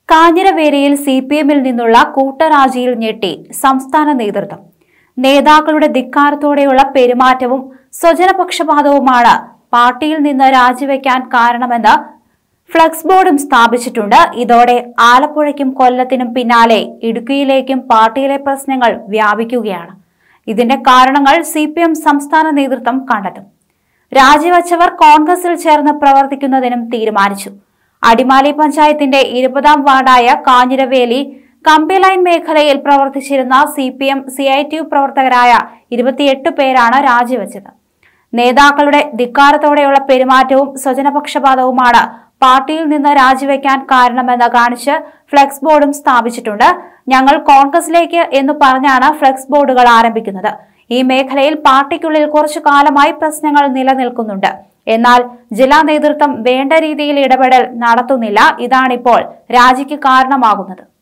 കാഞ്ഞിരവേലിയിൽ C P എമ്മിൽ നിന്നുള്ള കൂട്ടരാജിയിൽ ഞെട്ടി സംസ്ഥാന നേതൃത്വം നേതാക്കളുടെ ധിക്കാരത്തോടെയുള്ള പെരുമാറ്റവും സ്വജനപക്ഷപാതവുമാണ് പാർട്ടിയിൽ നിന്ന് രാജിവെക്കാൻ കാരണമെന്ന് ഫ്ലക്സ് ബോർഡും സ്ഥാപിച്ചിട്ടുണ്ട് ഇതോടെ ആലപ്പുഴയ്ക്കും കൊല്ലത്തിനും പിന്നാലെ ഇടുക്കിയിലേക്കും പാർട്ടിയിലെ പ്രശ്നങ്ങൾ വ്യാപിക്കുകയാണ് ഇതിന്റെ കാരണങ്ങൾ സി സംസ്ഥാന നേതൃത്വം കണ്ടെത്തും രാജിവച്ചവർ കോൺഗ്രസിൽ ചേർന്ന് പ്രവർത്തിക്കുന്നതിനും തീരുമാനിച്ചു അടിമാലി പഞ്ചായത്തിന്റെ ഇരുപതാം വാർഡായ കാഞ്ഞിരവേലി കമ്പിലൈൻ മേഖലയിൽ പ്രവർത്തിച്ചിരുന്ന C P M C I T U പ്രവർത്തകരായ ഇരുപത്തിയെട്ട് പേരാണ് രാജിവെച്ചത് നേതാക്കളുടെ ധിക്കാരത്തോടെയുള്ള പെരുമാറ്റവും സ്വജനപക്ഷപാതവുമാണ് പാർട്ടിയിൽ നിന്ന് രാജിവെക്കാൻ കാരണമെന്ന് കാണിച്ച് ഫ്ലെക്സ് ബോർഡും സ്ഥാപിച്ചിട്ടുണ്ട് ഞങ്ങൾ കോൺഗ്രസിലേക്ക് എന്ന് പറഞ്ഞാണ് ഫ്ലെക്സ് ബോർഡുകൾ ആരംഭിക്കുന്നത് ഈ മേഖലയിൽ പാർട്ടിക്കുള്ളിൽ കുറച്ചു കാലമായി പ്രശ്നങ്ങൾ നിലനിൽക്കുന്നുണ്ട് എന്നാൽ ജില്ലാ നേതൃത്വം വേണ്ട രീതിയിൽ ഇടപെടൽ നടത്തുന്നില്ല ഇതാണിപ്പോൾ രാജിക്ക് കാരണമാകുന്നത്